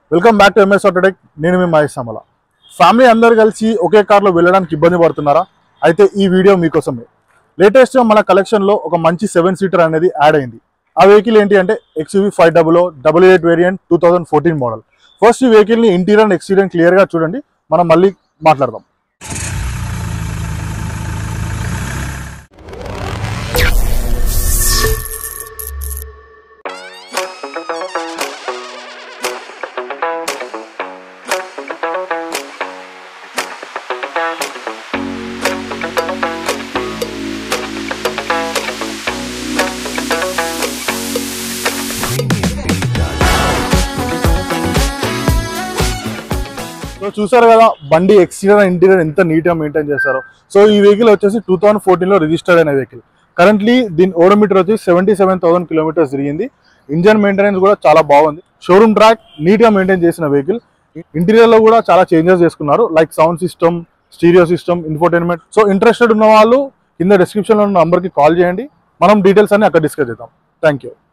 welcome back to M S Autotech నేను మీ Mahesh సమల family అందరు కలిసి ఒకే కార్లో వెళ్ళడానికి ఇబ్బంది పడుతున్నారా అయితే ఈ వీడియో మీకోసమే లేటెస్ట్గా మన కలెక్షన్లో ఒక మంచి సెవెన్ సీటర్ అనేది యాడ్ అయింది ఆ వెహికల్ ఏంటి అంటే XUV five double double eight variant two thousand fourteen model first ఈ వెహికల్ని ఇంటీరియర్ అండ్ ఎక్స్టీరియర్ క్లియర్గా చూడండి మనం మళ్ళీ మాట్లాడదాం సో చూసారు కదా బండి ఎక్స్టీరియర్ ఇంటీరియర్ ఎంత నీట్గా మెయింటైన్ చేస్తారో సో ఈ వెహికల్ వచ్చేసి టూ థౌసండ్ ఫోర్టీన్లో రిజిస్టర్డ్ అయిన వెహికల్ కరెంట్లీ దీని ఓడోమీటర్ వచ్చి సెవెంటీ సెవెన్ థౌసండ్ కిలోమీటర్స్ తిరిగింది ఇంజన్ మెయింటెనెన్స్ కూడా చాలా బాగుంది షోరూమ్ ట్రాక్ నీట్గా మెయింటైన్ చేసిన వెహికల్ ఇంటీరియర్లో కూడా చాలా చేంజెస్ చేసుకున్నారు like sound system stereo system infotainment so interested ఉన్న వాళ్ళు కింద డిస్క్రిప్షన్లో ఉన్న నంబర్కి కాల్ చేయండి మనం డీటెయిల్స్ అన్ని అక్కడ డిస్కస్ చేద్దాం థ్యాంక్ యూ